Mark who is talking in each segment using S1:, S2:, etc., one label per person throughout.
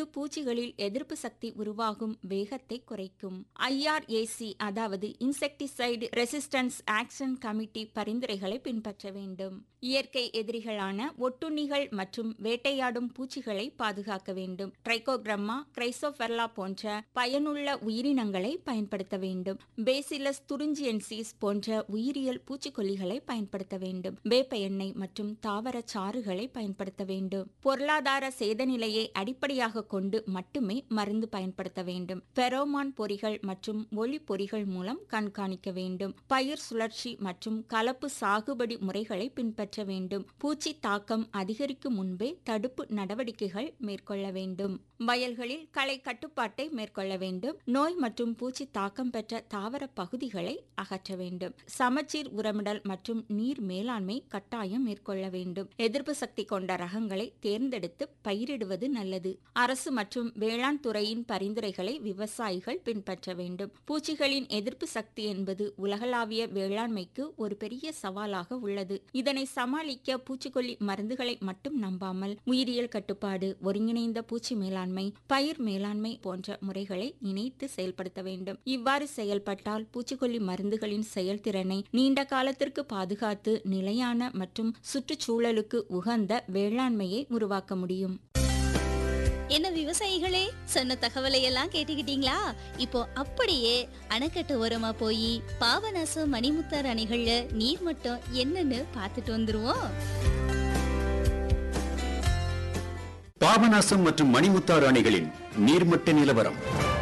S1: இது பூச்சிகளில் எதிர்ப்பு சக்தி உருவாகும் வேகத்தை குறைக்கும் ஐஆர்ஏசி அதாவது இன்செக்டிசைடு ரெசிஸ்டன்ஸ் ஆக்ஷன் கமிட்டி பரிந்துரைகளை பின்பற்ற வேண்டும் இயற்கை எதிரிகளான ஒட்டுண்ணிகள் மற்றும் வேட்டையாடும் பூச்சிகளை பாதுகாக்க வேண்டும் ட்ரைகோகிரம்மா கிரைசோஃபெர்லா போன்ற பயனுள்ள உயிரினங்களை பயன்படுத்த வேண்டும் பேசிலஸ் துறிஞ்சியன்சிஸ் போன்ற உயிரியல் பூச்சிக்கொல்லிகளை பயன்படுத்த வேண்டும் வேப்ப எண்ணெய் மற்றும் தாவர சாறுகளை பயன்படுத்த வேண்டும் பொருளாதார சேதநிலையை அடிப்படையாக கொண்டு மட்டுமே மருந்து பயன்படுத்த வேண்டும் பெரோமான் பொறிகள் மற்றும் ஒளி பொறிகள் மூலம் கண்காணிக்க வேண்டும் பயிர் சுழற்சி மற்றும் கலப்பு சாகுபடி முறைகளை பின்பற்ற வேண்டும் பூச்சி தாக்கம் அதிகரிக்கும் முன்பே தடுப்பு நடவடிக்கைகள் மேற்கொள்ள வேண்டும் வயல்களில் களை கட்டுப்பாட்டை மேற்கொள்ள வேண்டும் நோய் மற்றும் பூச்சி தாக்கம் பெற்ற தாவர பகுதிகளை அகற்ற வேண்டும் சமச்சீர் உரமிடல் மற்றும் நீர் மேலாண்மை கட்டாயம் மேற்கொள்ள வேண்டும் எதிர்ப்பு சக்தி கொண்ட ரகங்களை தேர்ந்தெடுத்து பயிரிடுவது நல்லது அரசு மற்றும் வேளாண் துறையின் பரிந்துரைகளை விவசாயிகள் பின்பற்ற வேண்டும் பூச்சிகளின் எதிர்ப்பு சக்தி என்பது உலகளாவிய வேளாண்மைக்கு ஒரு பெரிய சவாலாக உள்ளது இதனை சமாளிக்க பூச்சிக்கொல்லி மருந்துகளை மட்டும் நம்பாமல் உயிரியல் கட்டுப்பாடு ஒருங்கிணைந்த பூச்சி மேலாண்மை பயிர் மேலாண்மை போன்ற முறைகளை இணைத்து செயல்படுத்த வேண்டும் இவ்வாறு செயல்பட்டால் பூச்சிக்கொல்லி மருந்துகளின் செயல்திறனை நீண்ட காலத்திற்கு பாதுகாத்து நிலையான மற்றும் சுற்றுச்சூழலுக்கு உகந்த வேளாண்மையை உருவாக்க முடியும்
S2: என்ன விவசாயிகளே சொன்ன தகவலை எல்லாம் கேட்டுக்கிட்டீங்களா இப்போ அப்படியே அணைக்கட்டு ஓரமா போய் பாபநாசம் மணிமுத்தார் அணைகள்ல நீர் மட்டம் என்னன்னு பார்த்துட்டு வந்துருவோம்
S3: பாபநாசம் மற்றும் மணிமுத்தாறு அணைகளின் நீர்மட்ட நிலவரம்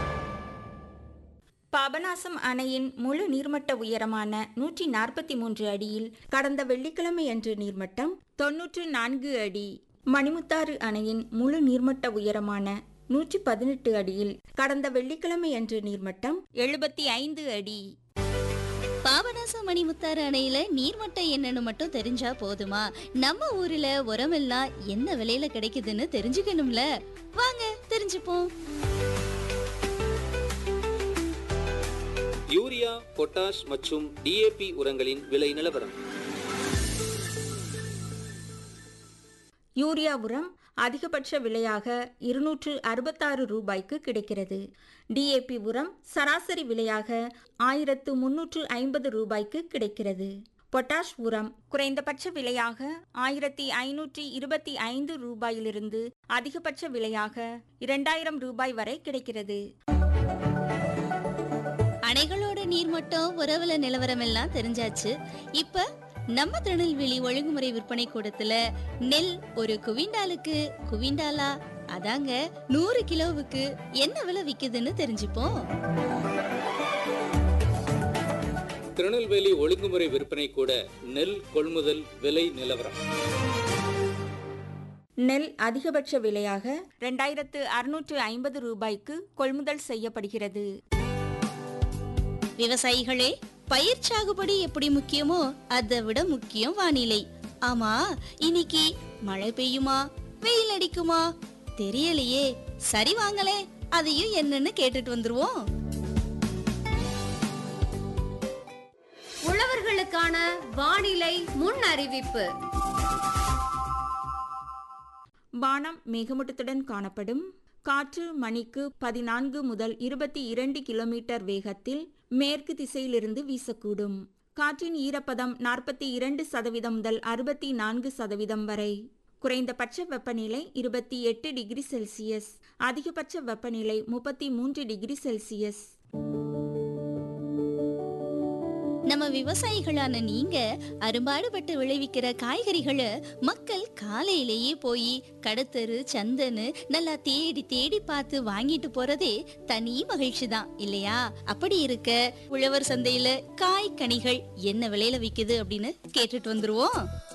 S1: பாபநாசம் அணையின் முழு நீர்மட்ட உயரமான நூற்றி நாற்பத்தி மூன்று அடியில் கடந்த வெள்ளிக்கிழமை அன்று நீர்மட்டம் தொன்னூற்று நான்கு அடி மணிமுத்தாறு அணையின் முழு நீர்மட்ட உயரமான நூற்றி பதினெட்டு அடியில் கடந்த வெள்ளிக்கிழமை அன்று நீர்மட்டம் எழுபத்தி ஐந்து அடி
S2: பாபநாசம் மணிமுத்தாறு அணையில நீர்மட்டம் என்னன்னு மட்டும் தெரிஞ்சா போதுமா நம்ம ஊர்ல உரமெல்லாம் என்ன விலையில கிடைக்குதுன்னு தெரிஞ்சுக்கணும்ல வாங்க தெரிஞ்சுப்போம்
S4: யூரியா பொட்டாஷ் மற்றும் டிஏபி உரங்களின் விலை நிலவரம்
S1: யூரியா உரம் அதிகபட்ச விலையாக இருநூற்று அறுபத்தாறு ரூபாய்க்கு கிடைக்கிறது டிஏபி உரம் சராசரி விலையாக ஆயிரத்து முன்னூற்று ஐம்பது ரூபாய்க்கு கிடைக்கிறது பொட்டாஷ் உரம் குறைந்தபட்ச விலையாக ஆயிரத்தி ஐநூற்றி இருபத்தி ஐந்து ரூபாயிலிருந்து அதிகபட்ச விலையாக இரண்டாயிரம் ரூபாய் வரை கிடைக்கிறது
S2: அணைகளோட நீர்மட்டம் உறவுல நிலவரம் எல்லாம் தெரிஞ்சாச்சு இப்ப நம்ம திருநெல்வேலி ஒழுங்குமுறை விற்பனை கூடத்துல நெல் ஒரு குவிண்டாலுக்கு குவிண்டாலா அதாங்க நூறு கிலோவுக்கு என்ன விலை விக்குதுன்னு தெரிஞ்சுப்போம்
S4: திருநெல்வேலி ஒழுங்குமுறை விற்பனை கூட நெல் கொள்முதல் விலை நிலவரம்
S1: நெல் அதிகபட்ச விலையாக இரண்டாயிரத்து அறுநூற்று ஐம்பது ரூபாய்க்கு கொள்முதல் செய்யப்படுகிறது
S2: விவசாயிகளே பயிர் சாகுபடி எப்படி முக்கியமோ அதை விட முக்கியம் வானிலை ஆமா இன்னைக்கு மழை பெய்யுமா வெயில் அடிக்குமா தெரியலையே சரி வாங்களே அதையும் என்னன்னு கேட்டுட்டு வந்துருவோம்
S5: உழவர்களுக்கான வானிலை முன் அறிவிப்பு
S1: வானம் மேகமூட்டத்துடன் காணப்படும் காற்று மணிக்கு பதினான்கு முதல் இருபத்தி இரண்டு கிலோமீட்டர் வேகத்தில் மேற்கு திசையிலிருந்து வீசக்கூடும் காற்றின் ஈரப்பதம் நாற்பத்தி இரண்டு சதவீதம் முதல் அறுபத்தி நான்கு சதவீதம் வரை குறைந்தபட்ச வெப்பநிலை இருபத்தி எட்டு டிகிரி செல்சியஸ் அதிகபட்ச வெப்பநிலை முப்பத்தி மூன்று டிகிரி செல்சியஸ்
S2: நம்ம விவசாயிகளான நீங்க அரும்பாடுபட்டு விளைவிக்கிற காய்கறிகளை மக்கள் காலையிலேயே போய் கடத்தரு சந்தன்னு நல்லா தேடி தேடி பார்த்து வாங்கிட்டு போறதே தனி மகிழ்ச்சி தான் இல்லையா அப்படி இருக்க உழவர் சந்தையில காய் கனிகள் என்ன விலையில விக்குது அப்படின்னு கேட்டுட்டு வந்துருவோம்